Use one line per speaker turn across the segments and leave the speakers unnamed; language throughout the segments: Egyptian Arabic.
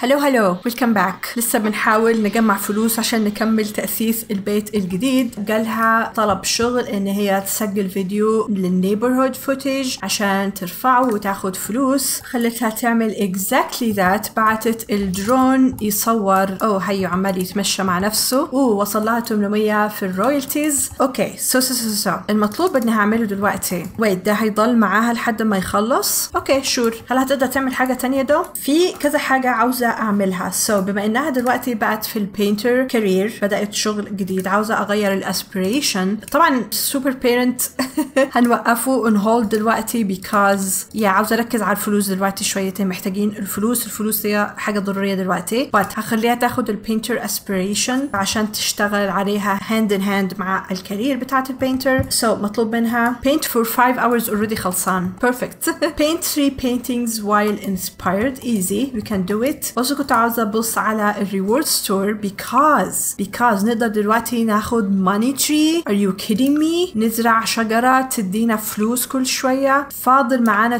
هلو هلو ويلكم باك لسه بنحاول نجمع فلوس عشان نكمل تأسيس البيت الجديد جالها طلب شغل ان هي تسجل فيديو للنيبرهود فوتج عشان ترفعه وتاخد فلوس خلتها تعمل exactly that بعتت الدرون يصور او هيو عمال يتمشى مع نفسه اوه وصل لها 800 في الرويالتيز اوكي سو سو سو سو المطلوب اني هعمله دلوقتي ويت ده هيضل معاها لحد ما يخلص اوكي شور هل هتقدر تعمل حاجه تانية ده في كذا حاجه عاوزه اعملها سو so, بما انها دلوقتي بقت في البينتر كارير بدات شغل جديد عاوزه اغير الاسبريشن طبعا سوبر بيرنت هنوقفه اون هولد دلوقتي بيكوز يا عاوزه اركز على الفلوس دلوقتي شويتين محتاجين الفلوس الفلوس هي حاجه ضروريه دلوقتي بس هخليها تاخد البينتر اسبريشن عشان تشتغل عليها هاند ان هاند مع الكارير بتاعت البينتر سو so, مطلوب منها paint for 5 hours already خلصان perfect paint 3 paintings while inspired easy we can do it also كنت عاوزة أبص على الريورد ستور because because نقدر دلوقتي ناخد money tree are you kidding me نزرع شجرة تدينا فلوس كل شوية فاضل معانا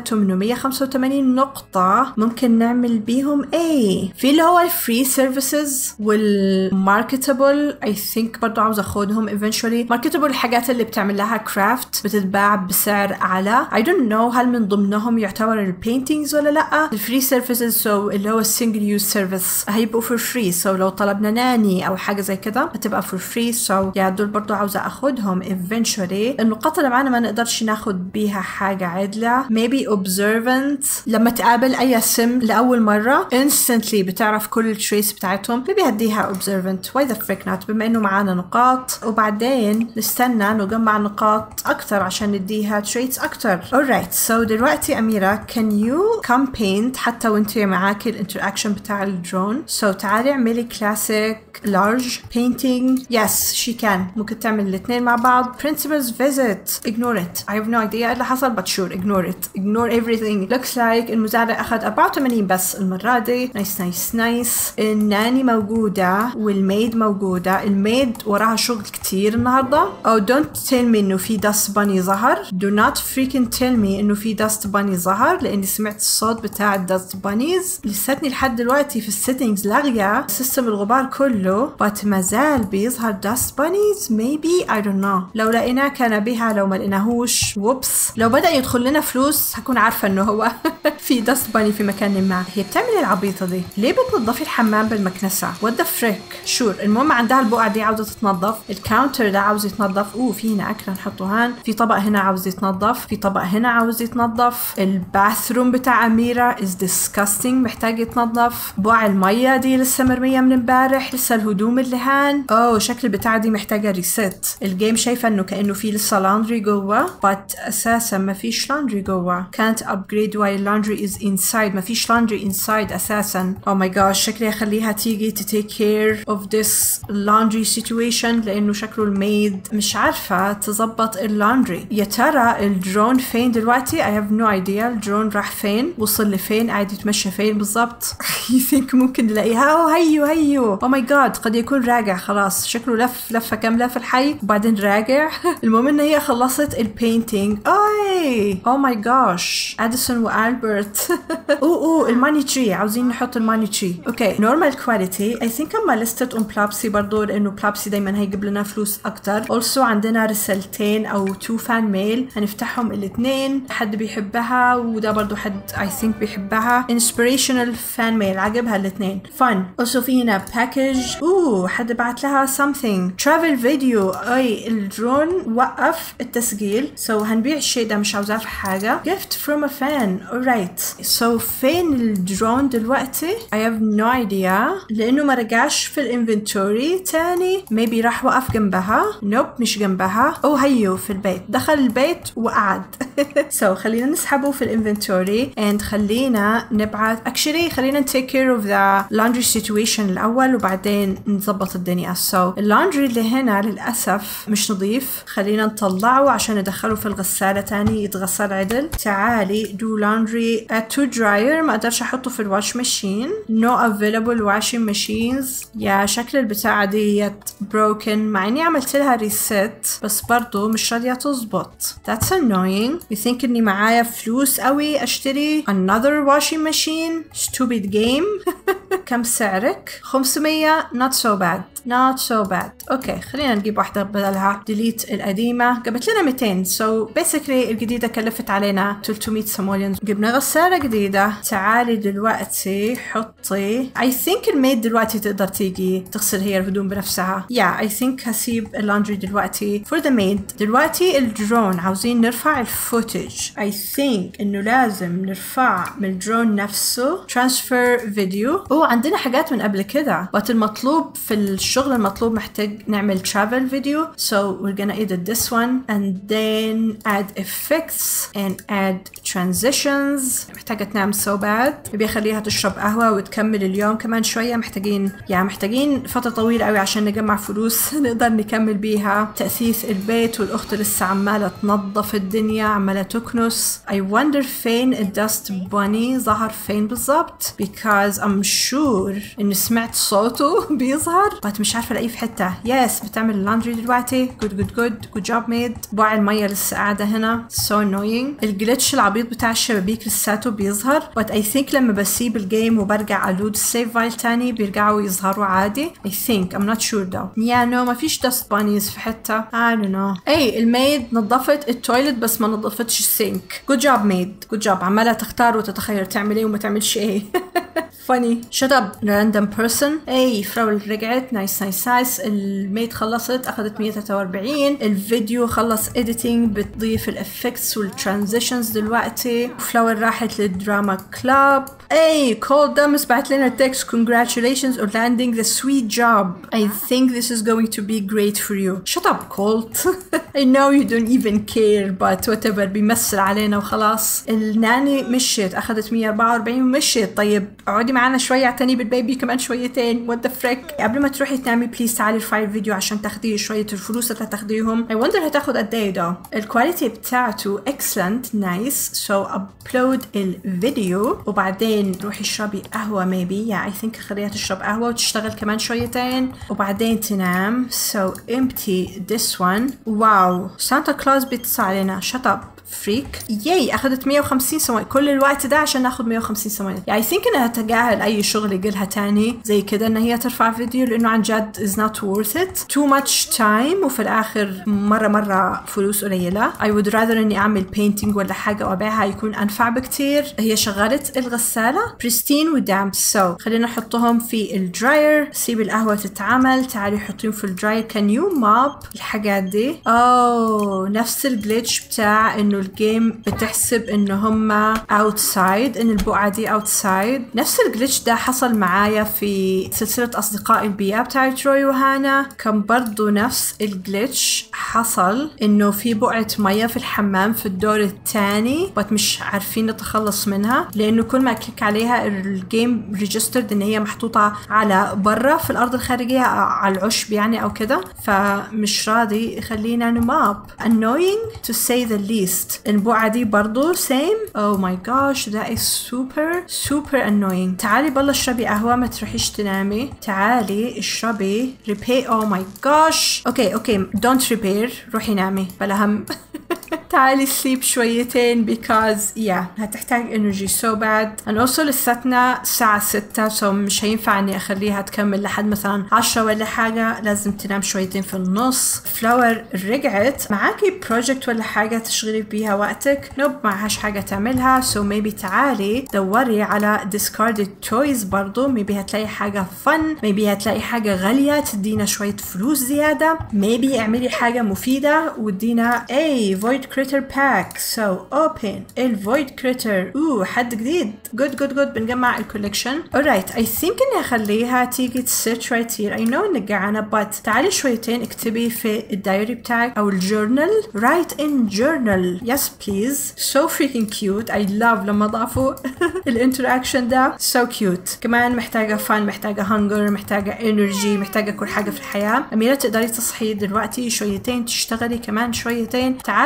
885 نقطة ممكن نعمل بيهم ايه في اللي هو الفري سيرفيسز والماركتبل I think برضو عاوزة اخدهم eventually marketable الحاجات اللي بتعمل لها كرافت بتتباع بسعر اعلى I don't know هل من ضمنهم يعتبر البينتينجز ولا لا الفري سيرفيسز سو اللي هو السنجل يوز سيرفيس هيبقوا فور فري سو لو طلبنا ناني او حاجه زي كده هتبقى فور فري سو يا دول برضو عاوزه اخدهم eventually النقاط اللي معانا ما نقدرش ناخد بيها حاجه عدله maybe observant لما تقابل اي سم لاول مره instantly بتعرف كل التريس بتاعتهم maybe هديها observant why the frick not بما انه معانا نقاط وبعدين نستنى نجمع نقاط اكتر عشان نديها تريتس اكتر alright so دلوقتي اميره can you come paint حتى وانت معاكي الانتراكشن بتاع الدرون so تعالي اعملي كلاسيك لارج painting yes she can ممكن تعمل الاثنين مع بعض principals visit ignore it I have no idea ايه اللي حصل but sure ignore it ignore everything looks like المساعد اخذ 84 بس المرة دي نايس نايس نايس الناني موجودة والميد موجودة الميد وراها شغل كتير النهاردة oh don't tell me انه في داست باني ظهر do not freaking tell me انه في داست باني ظهر لاني سمعت الصوت بتاع الداست بانيز لساتني لحد دلوقتي في السيتنجز لاغية سيستم الغبار كله بس ما زال بيظهر داست بانيز maybe I don't know لو لقيناه كان بها لو ما لقيناهوش ووبس لو بدأ يدخل لنا فلوس هكون عارفة انه هو في داست باني في مكان ما هي بتعمل العبيطة دي ليه بتنظفي الحمام بالمكنسة وات ذا فريك شور المهم عندها البقعة دي عاوزة تتنظف الكاونتر ده عاوز يتنظف اوه في هنا اكل نحطه هان في طبق هنا عاوز يتنظف في طبق هنا عاوز يتنظف الباثروم بتاع اميرة is disgusting محتاج يتنظف بقع المية دي لسه مرمية من امبارح لسه الهدوم اللي هان اوه شكل البتاع دي محتاجة ريست الجيم شايفة انه كأنه في لسه لاندري جوا but اساسا ما فيش لاندري جوا can't upgrade while laundry is inside ما فيش laundry inside اساسا oh my gosh شكلي اخليها تيجي to take care of this laundry situation لانه شكله الميد مش عارفة تظبط اللاندري يا ترى الدرون فين دلوقتي I have no idea الدرون راح فين وصل لفين قاعد يتمشى فين بالظبط you think ممكن نلاقيها اوه هيو هيو oh my god قد يكون راجع خلاص شكله لف لفة كاملة في الحي وبعدين راجع المهم ان هي خلصت البينتينج اوي oh my gosh اديسون والبرت اوه اوه الماني تري عاوزين نحط الماني تري اوكي نورمال كواليتي I think I'm listed on بلابسي برضو لانه بلابسي دايما هيجيب لنا فلوس اكتر also عندنا رسالتين او تو فان ميل هنفتحهم الاثنين حد بيحبها وده برضو حد I think بيحبها inspirational fan mail عجبها الاثنين fun also في هنا package اوه حد بعت لها something travel video اي الدرون وقف التسجيل so هنبيع الشيء ده مش عاوزاه في حاجة gift from a fan alright so فين الدرون دلوقتي I have no idea لانه ما رجعش في الانفنتوري تاني maybe راح وقف جنبها nope مش جنبها او هيو في البيت دخل البيت وقعد so خلينا نسحبه في الانفنتوري and خلينا نبعت actually خلينا take care of the laundry situation الاول وبعدين نظبط الدنيا so اللندري اللي هنا للاسف مش نظيف خلينا نطلعه عشان ندخله في الغسالة تاني يتغسل عدل تعالي do laundry at to dryer ما اقدرش احطه في الواش ماشين no available washing machines يا شكل البتاعة ديت broken مع اني عملت لها ريست بس برضو مش راضية تظبط that's annoying you think اني معايا فلوس قوي اشتري another washing machine stupid game كم سعرك 500 not so bad not so bad اوكي خلينا نجيب واحدة بدلها ديليت القديمة جابت لنا 200 so basically الجديدة كلفت علينا 300 سموليون جبنا غسالة جديدة تعالي دلوقتي حطي I think الميد دلوقتي تقدر تيجي تغسل هي الهدوم بنفسها yeah I think هسيب اللندري دلوقتي for the maid دلوقتي الدرون عاوزين نرفع الفوتج I think انه لازم نرفع من الدرون نفسه transfer video وعندنا حاجات من قبل كده but المطلوب في الشغل المطلوب محتاج نعمل travel video so we're gonna edit this one and then add effects and add transitions محتاجة تنام so bad بيخليها تشرب قهوة وتكمل اليوم كمان شوية محتاجين يعني محتاجين فترة طويلة قوي عشان نجمع فلوس نقدر نكمل بيها تأثيث البيت والأخت لسه عمالة تنظف الدنيا عمالة تكنس I wonder فين الدست بوني ظهر فين بالظبط because I'm sure إني سمعت صوته بيظهر بس مش عارفة ألاقيه في حتة yes بتعمل اللندري دلوقتي good good good good job made بوع المية لسه قاعدة هنا so annoying الجلitش العبيط بتاع الشبابيك لساته بيظهر but I think لما بسيب الجيم وبرجع ألود السيف فايل تاني بيرجعوا يظهروا عادي I think I'm not sure though yeah no مفيش dust bunnies في حتة I don't know اي الميد نظفت التويلت بس ما نظفتش السينك good job maid good job عمالة تختار وتتخيل تعمل ايه وما تعملش ايه funny shut up random person اي فراول رجعت نايس نايس نايس الميد خلصت اخذت 143 الفيديو خلص editing بتضيف الافكتس والترانزيشنز دلوقتي فلاور راحت للدراما كلاب اي كول دامس بعت لنا تكست congratulations on landing the sweet job I think this is going to be great for you shut up Colt I know you don't even care but whatever بيمثل علينا وخلاص الناني مشيت اخذت 144 ومشيت طيب اقعدي معانا شويه اعتني بالبيبي كمان شويتين وات ذا فريك قبل ما تروحي تنامي بليز تعالي ارفعي الفيديو عشان تاخدي شويه الفلوس اللي هتاخديهم I wonder هتاخد قد ايه ده الكواليتي بتاعته excellent nice so upload الفيديو وبعدين روحي اشربي قهوه maybe yeah I think خليها تشرب قهوه وتشتغل كمان شويتين وبعدين تنام so empty this one واو سانتا كلاوز بيتصل علينا shut up فريك ياي اخذت 150 ثواني كل الوقت ده عشان ناخد 150 ثواني يعني ثينك انها تجاهل اي شغل يجيلها تاني زي كده ان هي ترفع فيديو لانه عن جد is not worth it too much time وفي الاخر مره مره فلوس قليله I would rather اني اعمل painting ولا حاجه وابيعها يكون انفع بكتير هي شغلت الغساله بريستين ودامب سو خلينا نحطهم في الدراير سيب القهوه تتعمل تعالي حطيهم في الدراير كان يو ماب الحاجات دي اوه نفس الجلitch بتاع انه الجيم بتحسب ان هم outside ان البقعة دي outside نفس الجلitch ده حصل معايا في سلسلة اصدقاء البيئة بتاعت روي وهانا كان برضو نفس الجلitch حصل انه في بقعة مية في الحمام في الدور الثاني بس مش عارفين نتخلص منها لانه كل ما كليك عليها الجيم ريجسترد ان هي محطوطة على برا في الارض الخارجية على العشب يعني او كده فمش راضي يخلينا نماب annoying to say the least البقعة دي برضو same oh my gosh that is super super annoying تعالي بالله اشربي قهوة ما تروحيش تنامي تعالي اشربي repair oh my gosh اوكي اوكي don't repair روحي نامي بلا هم تعالي sleep شويتين because yeah هتحتاج energy so bad and also لساتنا الساعة ستة so مش هينفع اني اخليها تكمل لحد مثلا عشرة ولا حاجة لازم تنام شويتين في النص فلاور رجعت معاكي project ولا حاجة تشغلي بيها وقتك نوب معهاش حاجة تعملها so maybe تعالي دوري على discarded toys برضو maybe هتلاقي حاجة fun maybe هتلاقي حاجة غالية تدينا شوية فلوس زيادة maybe اعملي حاجة مفيدة وادينا a void critter pack so open الفويد critter اوه حد جديد good good good بنجمع الكوليكشن alright I think اني اخليها تيجي تسيرش right here I know انك جعانة but تعالي شويتين اكتبي في الدايري بتاعك او الجورنال write in journal yes please so freaking cute I love لما ضافوا الانتراكشن ده so cute كمان محتاجة fun محتاجة hunger محتاجة energy محتاجة كل حاجة في الحياة أميرة تقدري تصحي دلوقتي شويتين تشتغلي كمان شويتين تعالي اعملي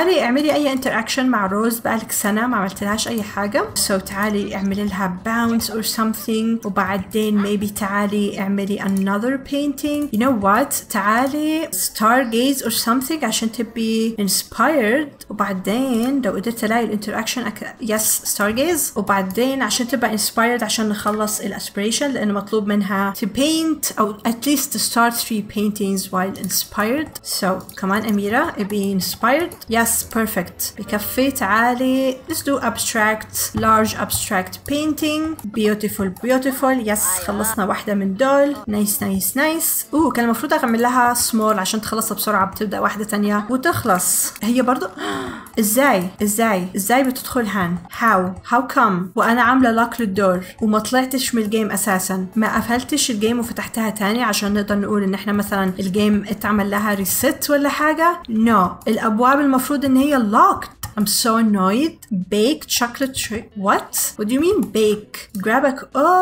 تعملي اي انتراكشن مع روز بقالك سنه ما عملتلهاش اي حاجه سو so تعالي اعملي لها باونس اور something وبعدين maybe تعالي اعملي another painting you know what تعالي stargaze or something عشان تبي inspired وبعدين لو قدرت الاقي الانتراكشن أك... yes stargaze وبعدين عشان تبقى inspired عشان نخلص الاسبريشن لانه مطلوب منها to paint او at least to start three paintings while inspired so كمان اميره ابي inspired yes perfect بكفي تعالي let's do abstract large abstract painting beautiful beautiful yes خلصنا واحده من دول نايس نايس نايس اوه كان المفروض اعمل لها small عشان تخلصها بسرعه بتبدا واحده تانية وتخلص هي برضو ازاي ازاي ازاي بتدخل هان هاو هاو كم وانا عامله لاك للدور وما طلعتش من الجيم اساسا ما قفلتش الجيم وفتحتها تاني عشان نقدر نقول ان احنا مثلا الجيم اتعمل لها ريست ولا حاجه نو no. الابواب المفروض ان هي locked I'm so annoyed. Baked chocolate treat. What? What do you mean bake? Grab a.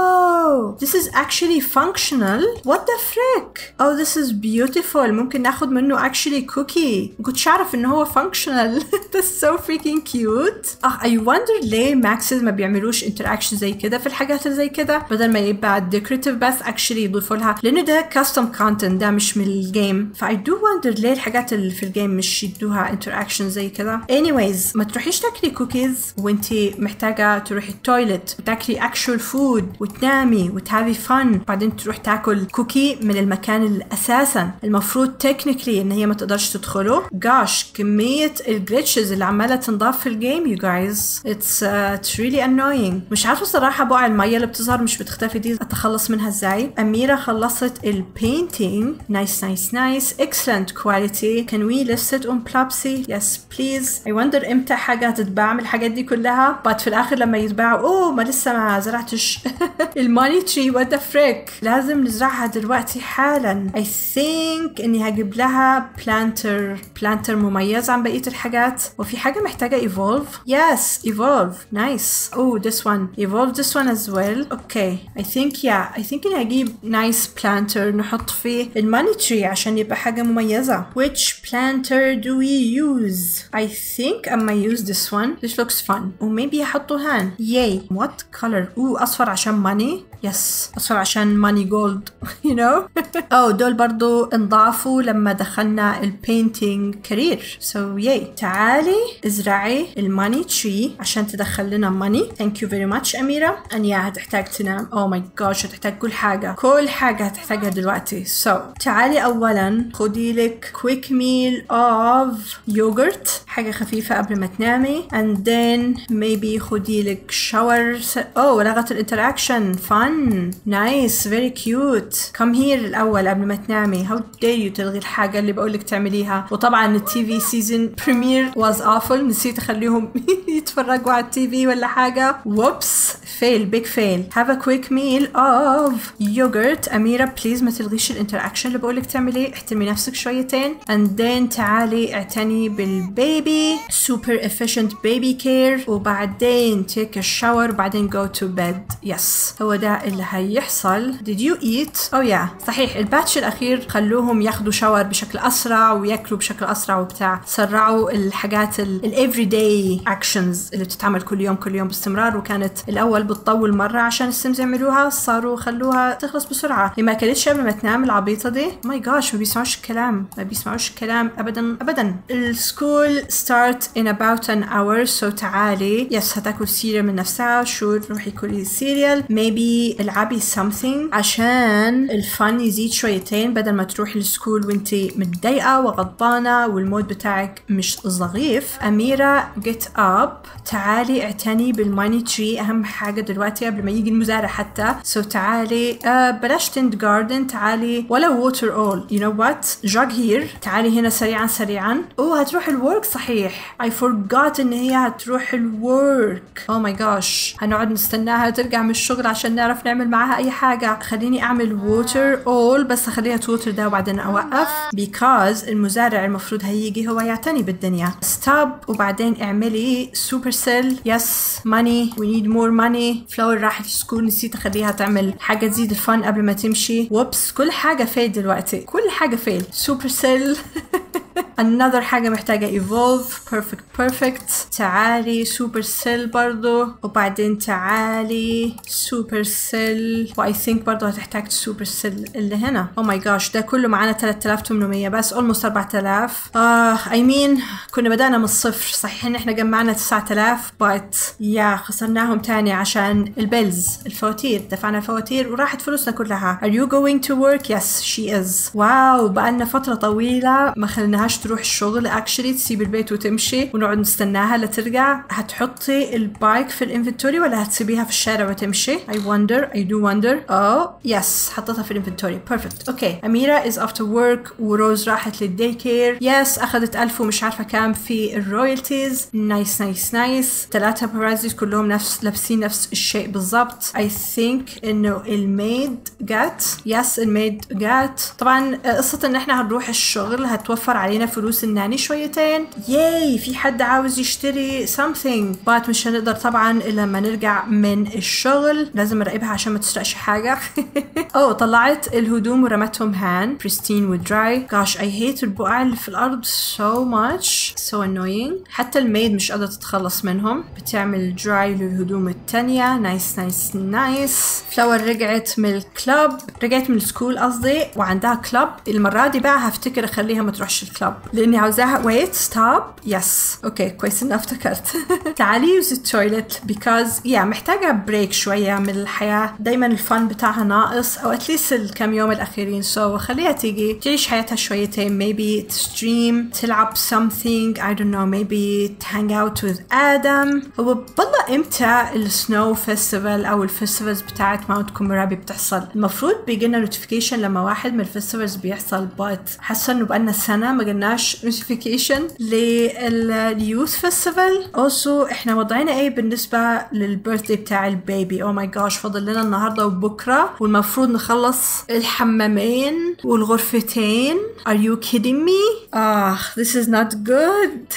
Oh, this is actually functional. What the frick? Oh, this is beautiful. ممكن ناخد منه actually cookie. كنتش أعرف إن هو functional. That's so freaking cute. اه I wonder ليه ماكسز ما بيعملوش interaction زي كده في الحاجات اللي زي كده بدل ما يبقى decorative بس actually يضيفوا لها لأنه ده custom content ده مش من الجيم. ف I do wonder ليه الحاجات اللي في الجيم مش يدوها interaction زي كده. Anyways ما تروحيش تاكلي كوكيز وانتي محتاجة تروحي التويلت وتاكلي actual food وتنامي وتهافي فن بعدين تروح تاكل كوكي من المكان اللي اساسا المفروض تكنيكلي ان هي ما تقدرش تدخله جاش كمية الجلitches اللي عمالة تنضاف في الجيم you guys it's, uh, it's really annoying مش عارفة صراحة بقع المية اللي بتظهر مش بتختفي دي اتخلص منها ازاي أميرة خلصت البينتينج نايس نايس نايس excellent quality can we list it on Plopsy yes please I wonder امتى حاجة هتتباع من الحاجات دي كلها but في الآخر لما يتباعوا اوه ما لسه ما زرعتش الماني تري what the frick لازم نزرعها دلوقتي حالا I think اني هجيب لها planter planter مميز عن بقية الحاجات وفي حاجة محتاجة evolve yes evolve nice oh this one evolve this one as well okay I think yeah I think اني هجيب nice planter نحط فيه الماني تري عشان يبقى حاجة مميزة which planter do we use I think I might use this one this looks fun or maybe احطه هان yay what color ooh اصفر عشان money يس اصفر عشان ماني جولد you know او دول برضو انضافوا لما دخلنا البينتينج كارير سو so, ياي تعالي ازرعي الماني تري عشان تدخل لنا ماني ثانك يو فيري ماتش اميره ان يا هتحتاج تنام او ماي جوش هتحتاج كل حاجه كل حاجه هتحتاجها دلوقتي سو so, تعالي اولا خدي لك كويك ميل اوف يوجرت حاجه خفيفه قبل ما تنامي and then maybe خدي لك شاور اوه لغت الانتراكشن فان نايس فيري كيوت كم هير الاول قبل ما تنامي هاو دير يو تلغي الحاجه اللي بقول لك تعمليها وطبعا التي في سيزون بريمير واز اوفل نسيت اخليهم يتفرجوا على التي في ولا حاجه ووبس فيل بيج فيل هاف ا كويك ميل اوف يوجرت اميره بليز ما تلغيش الانتراكشن اللي بقول لك تعمليه احترمي نفسك شويتين and then تعالي اعتني بالبيبي سوبر efficient بيبي كير وبعدين تيك الشاور وبعدين جو تو بيد يس هو ده اللي هيحصل did you eat oh yeah صحيح الباتش الاخير خلوهم ياخدوا شاور بشكل اسرع وياكلوا بشكل اسرع وبتاع سرعوا الحاجات الافري داي اكشنز اللي بتتعمل كل يوم كل يوم باستمرار وكانت الاول بتطول مره عشان السيمز يعملوها صاروا خلوها تخلص بسرعه هي ما كانتش قبل ما تنام العبيطه دي ماي جاش ما بيسمعوش الكلام ما بيسمعوش الكلام ابدا ابدا السكول ستارت in about an hour so تعالي يس هتاكل سيريال من نفسها شور روحي كلي سيريال maybe العبي something عشان الفن يزيد شويتين بدل ما تروحي السكول وانتي متضايقه وغضبانه والمود بتاعك مش ظريف اميره get up تعالي اعتني بالماني تري اهم حاجه دلوقتي قبل ما يجي المزارع حتى سو so تعالي uh, بلاش تند جاردن تعالي ولا ووتر اول يو نو وات جاج هير تعالي هنا سريعا سريعا اوه هتروح الورك صحيح I forgot ان هي هتروح الورك او ماي جاش هنقعد نستناها ترجع من الشغل عشان نعرف نعمل معاها اي حاجه خليني اعمل ووتر اول بس اخليها توتر ده وبعدين اوقف because المزارع المفروض هيجي هو يعتني بالدنيا ستوب وبعدين اعملي سوبر سيل يس ماني وي نيد مور ماني فلاور راحت السكول نسيت اخليها تعمل حاجه تزيد الفن قبل ما تمشي وبس كل حاجه فيل دلوقتي كل حاجه فيل سوبر سيل another حاجة محتاجة evolve perfect perfect تعالي سوبر سيل برضو وبعدين تعالي سوبر سيل و I think برضو هتحتاج سوبر سيل اللي هنا oh my gosh ده كله معانا 3800 بس almost 4000 آه I mean كنا بدأنا من الصفر صحيح ان احنا جمعنا 9000 but يا خسرناهم تاني عشان البيلز الفواتير دفعنا الفواتير وراحت فلوسنا كلها are you going to work yes she is واو بقالنا فترة طويلة ما خليناهاش تروح الشغل actually تسيب البيت وتمشي ونقعد نستناها لترجع هتحطي البايك في الانفنتوري ولا هتسيبيها في الشارع وتمشي I wonder I do wonder اه يس حطيتها في الانفنتوري perfect اوكي أميرة is after work وروز راحت للدي كير يس أخذت ألف ومش عارفة كام في الرويالتيز نايس نايس نايس ثلاثة بارازيز كلهم نفس لابسين نفس الشيء بالضبط I think إنه الميد جات يس الميد جات طبعا قصة إن إحنا هنروح الشغل هتوفر علينا فلوس الناني شويتين ياي في حد عاوز يشتري something but مش هنقدر طبعا إلا لما نرجع من الشغل لازم أراقبها عشان ما تسرقش حاجة أوه طلعت الهدوم ورمتهم هان بريستين ودراي gosh I hate البقع اللي في الأرض so much so annoying حتى الميد مش قادرة تتخلص منهم بتعمل دراي للهدوم التانية نايس نايس نايس فلاور رجعت من الكلاب رجعت من السكول قصدي وعندها كلاب المرة دي بقى هفتكر اخليها ما تروحش الكلاب لاني عاوزاها ويت ستوب يس اوكي كويس اني افتكرت تعالي يوز التويلت بيكوز يا محتاجة بريك شوية من الحياة دايما الفن بتاعها ناقص او اتليست الكام يوم الاخيرين سو so خليها تيجي تعيش حياتها شويتين maybe تستريم تلعب something I don't know maybe hang out with آدم هو بالله امتى السنو فيستيفال او الفيستيفالز بتاعت ماونت كومورابي بتحصل المفروض بيجينا نوتيفيكيشن لما واحد من الفيستيفالز بيحصل بات حاسه انه بقالنا سنه ما جالناش نوتيفيكيشن لليوث فيستيفال اوسو احنا وضعنا ايه بالنسبه للبيرثدي بتاع البيبي او ماي جاش فاضل لنا النهارده وبكره والمفروض نخلص الحمامين والغرفتين are you kidding me ah this is not good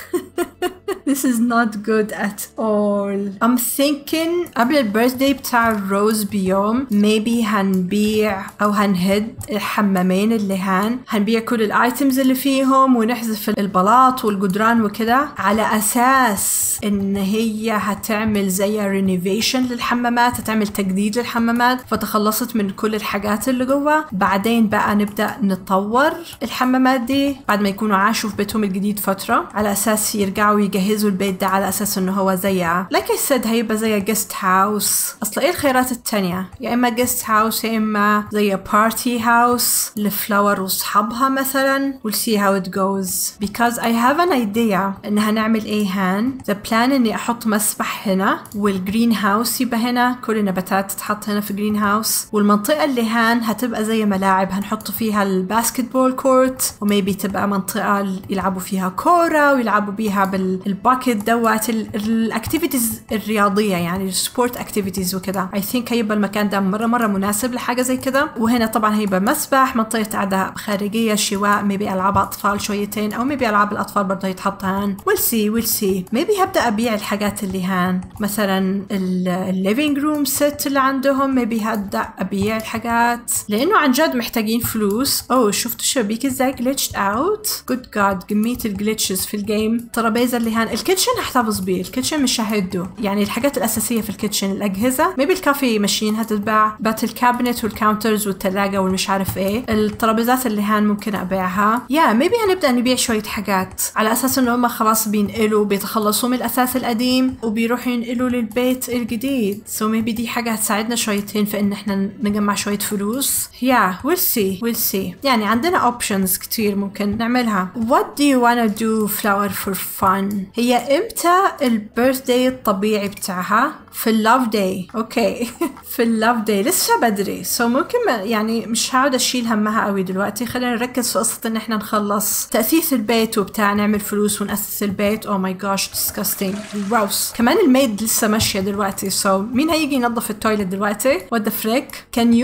This is not good at all. I'm thinking قبل البيرثدي بتاع الروز بيوم maybe هنبيع أو هنهد الحمامين اللي هان هنبيع كل الايتمز اللي فيهم ونحذف البلاط والجدران وكده على أساس إن هي هتعمل زي رينوفيشن للحمامات هتعمل تجديد للحمامات فتخلصت من كل الحاجات اللي جوا بعدين بقى نبدأ نطور الحمامات دي بعد ما يكونوا عاشوا في بيتهم الجديد فترة على أساس يرجعوا يجهزوا البيت ده على اساس انه هو زي like I said هيبقى زي جيست هاوس اصل ايه الخيارات التانية يا اما جيست هاوس يا اما زي بارتي هاوس لفلاور واصحابها مثلا we'll see how it goes because I have an idea ان هنعمل ايه هان the plan اني احط مسبح هنا والجرين هاوس يبقى هنا كل النباتات تتحط هنا في جرين هاوس والمنطقة اللي هان هتبقى زي ملاعب هنحط فيها الباسكت بول كورت وميبي تبقى منطقة يلعبوا فيها كورة ويلعبوا بيها بالباكت دوت الاكتيفيتيز الرياضيه يعني السبورت اكتيفيتيز وكده اي ثينك هيبقى المكان ده مره مره مناسب لحاجه زي كده وهنا طبعا هيبقى مسبح منطقه قعده خارجيه شواء ميبي العاب اطفال شويتين او ميبي العاب الاطفال برضه يتحط هان ويل سي ويل سي ميبي هبدا ابيع الحاجات اللي هان مثلا الليفينج روم سيت اللي عندهم ميبي هبدا ابيع الحاجات لانه عن جد محتاجين فلوس اوه شفتوا الشبابيك ازاي جلitched اوت جود جاد كميه الجلitches في الجيم الترابيزه اللي هان الكيتشن هحتفظ بيه الكيتشن مش ههده يعني الحاجات الاساسيه في الكيتشن الاجهزه ميبي الكافي ماشين هتتباع بات الكابينت والكاونترز والثلاجه والمش عارف ايه الترابيزات اللي هان ممكن ابيعها يا ميبي هنبدا نبيع شويه حاجات على اساس انه هم خلاص بينقلوا بيتخلصوا من الاساس القديم وبيروحوا ينقلوا للبيت الجديد سو so ميبي دي حاجه هتساعدنا شويتين في ان احنا نجمع شويه فلوس يا ويل سي ويل سي يعني عندنا اوبشنز كتير ممكن نعملها what do you wanna do flower for fun هي امتى البيرث داي الطبيعي بتاعها في اللاف داي اوكي في اللاف داي لسه بدري سو so ممكن ما يعني مش هقعد اشيل همها قوي دلوقتي خلينا نركز في قصه ان احنا نخلص تاسيس البيت وبتاع نعمل فلوس وناسس البيت او ماي جاش ديسكاستنج gross كمان الميد لسه ماشيه دلوقتي سو so مين هيجي ينظف التويلت دلوقتي وات ذا فريك كان يو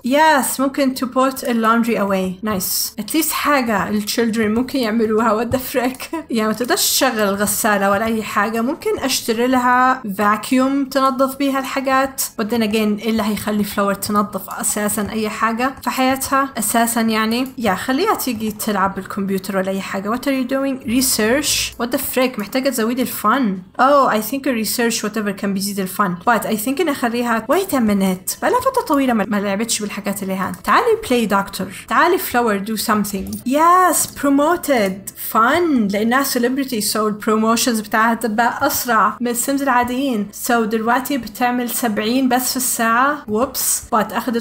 yes ممكن to put a laundry away nice at least حاجة الchildren ممكن يعملوها what the frick يعني ما تقدرش تشغل الغسالة ولا أي حاجة ممكن أشتري لها vacuum تنظف بيها الحاجات but then again إيه اللي هيخلي فلاور تنظف أساسا أي حاجة في حياتها أساسا يعني يا خليها تيجي تلعب بالكمبيوتر ولا أي حاجة what are you doing research what the frick محتاجة تزودي الفن oh I think a research whatever كان بيزيد الفن but I think إن أخليها wait a minute بقالها فترة طويلة ما ما لعبتش بالحاجات اللي هان تعالي play doctor تعالي flower do something yes promoted fun لأنها celebrity so البروموشنز بتاعها تبقى أسرع من السيمز العاديين so دلوقتي بتعمل 70 بس في الساعة whoops but أخدت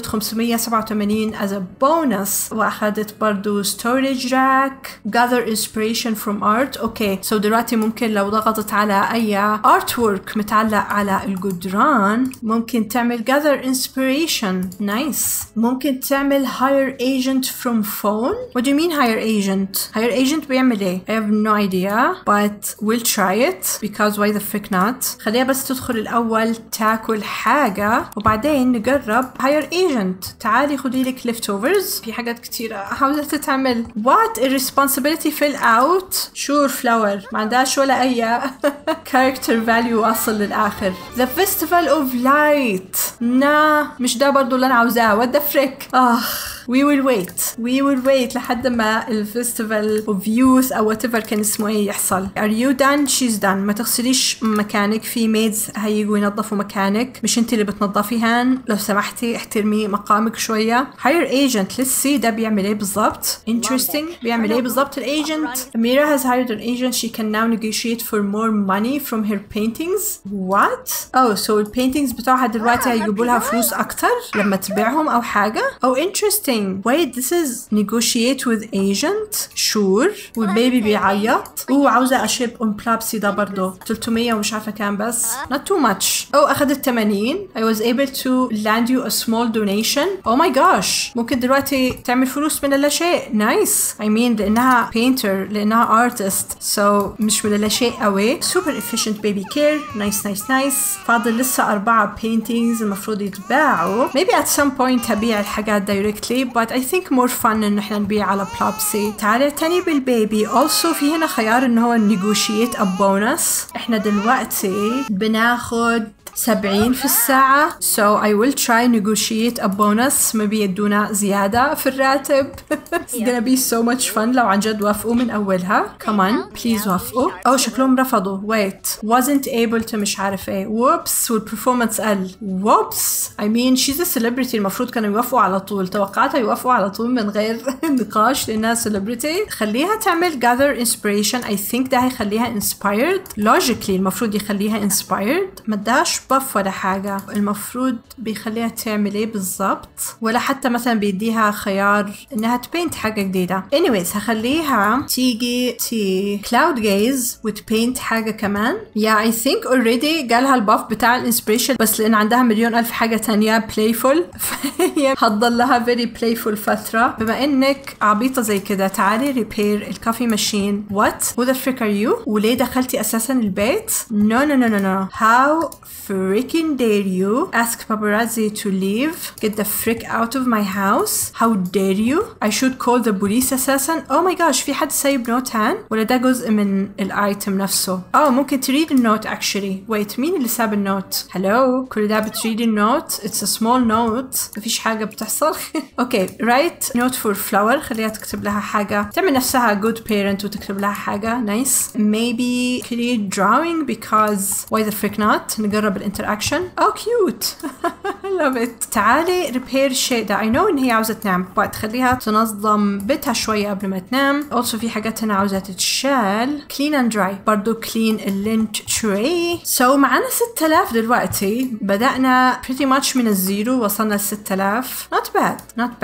587 as a bonus وأخدت برضو storage rack gather inspiration from art اوكي so دلوقتي ممكن لو ضغطت على أي artwork متعلق على الجدران ممكن تعمل gather inspiration nice ممكن تعمل hire agent from phone what do you mean hire agent hire agent بيعمل ايه I have no idea but we'll try it because why the frick not خليها بس تدخل الأول تاكل حاجة وبعدين نجرب hire agent تعالي خدي لك leftovers في حاجات كتيرة عاوزة تتعمل what irresponsibility fill out sure flower ما عندهاش ولا أي character value واصل للآخر the festival of light نا مش ده برضو اللي أنا عاوزاه what the frick آخ We will wait. We will wait لحد ما الفيستيفال of youth أو whatever كان اسمه ايه يحصل. Are you done? She's done. ما تغسليش مكانك في ميدز هيجوا ينظفوا مكانك مش انت اللي بتنظفيهن لو سمحتي احترمي مقامك شوية. Hire agent let's see ده بيعمل ايه بالظبط. Interesting. بيعمل ايه بالظبط الايجنت. Amira has hired an agent she can now negotiate for more money from her paintings. What? Oh so البينتينجز بتوعها دلوقتي هيجيبوا لها فلوس أكتر لما تبيعهم أو حاجة. Oh interesting. Wait, this is negotiate with agent. Sure. والبيبي بيعيط. اوه عاوزة اشيب امبلابسي ده برضه 300 ومش عارفة كام بس. Not too much. اوه اخدت 80. I was able to land you a small donation. Oh my gosh. ممكن دلوقتي تعمل فلوس من اللا شيء. Nice. I mean لانها painter لانها artist. So مش من اللا شيء قوي. Super efficient baby care. Nice nice nice. فاضل لسه أربعة paintings المفروض يتباعوا. Maybe at some point هبيع الحاجات directly but I think more fun ان احنا نبيع على بلابسي تعالي تاني بالبيبي also في هنا خيار ان هو negotiate a bonus احنا دلوقتي بناخد 70 في الساعة so I will try negotiate a bonus maybe يدونا زيادة في الراتب it's gonna be so much fun لو عن جد وافقوا من أولها come on please وافقوا أو شكلهم رفضوا wait wasn't able to مش عارف ايه whoops والperformance قل whoops I mean she's a celebrity المفروض كانوا يوافقوا على طول توقعتها يوافقوا على طول من غير نقاش لأنها celebrity خليها تعمل gather inspiration I think ده هيخليها inspired logically المفروض يخليها inspired ما اداش buff ولا حاجة المفروض بيخليها تعمل ايه بالظبط ولا حتى مثلا بيديها خيار انها تبينت حاجة جديدة anyways هخليها تيجي تي cloud gaze وتبينت حاجة كمان yeah I think already جالها الباف بتاع الانسبريشن بس لان عندها مليون الف حاجة تانية playful فهي هتضل لها very playful فترة بما انك عبيطة زي كده تعالي ريبير الكافي ماشين what who the frick are you وليه دخلتي اساسا البيت no no no no no how freaking dare you ask paparazzi to leave get the frick out of my house how dare you I should call the police اساسا oh my gosh في حد سايب نوت هان ولا ده جزء من الايتم نفسه اه ممكن تريد النوت actually wait مين اللي ساب النوت hello كل ده بتريد النوت it's a small note مفيش حاجة بتحصل اوكي write note for flower خليها تكتب لها حاجة تعمل نفسها good parent وتكتب لها حاجة nice maybe create drawing because why the frick not نجرب الانتراكشن oh cute love it تعالي ريبير شيء ده I know ان هي عاوزة تنام but تخليها تنظم بيتها شوية قبل ما تنام also في حاجات هنا عاوزة تتشال clean and dry برضو clean اللينت tray so معانا 6000 دلوقتي بدأنا pretty much من الزيرو وصلنا ل 6000 not bad not bad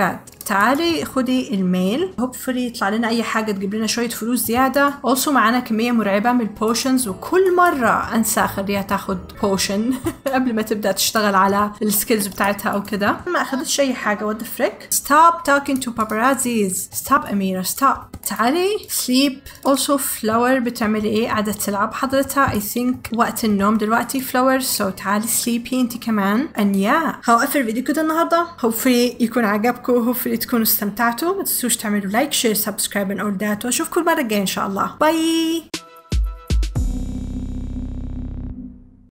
تعالي خدي الميل هوبفلي يطلع لنا اي حاجه تجيب لنا شويه فلوس زياده also معانا كميه مرعبه من البوشنز وكل مره انسى اخليها تاخد بوشن قبل ما تبدا تشتغل على السكيلز بتاعتها او كده ما اخدتش اي حاجه what the frick stop talking to paparazzis stop اميره stop تعالي sleep also flower بتعملي ايه قاعده تلعب حضرتها I think وقت النوم دلوقتي flower so تعالي sleepy انت كمان and yeah هوقف الفيديو كده النهارده hopefully يكون عجبكم hopefully تكونوا استمتعتوا ما تنسوش تعملوا لايك شير سبسكرايب and all that واشوفكم المره الجايه ان شاء الله باي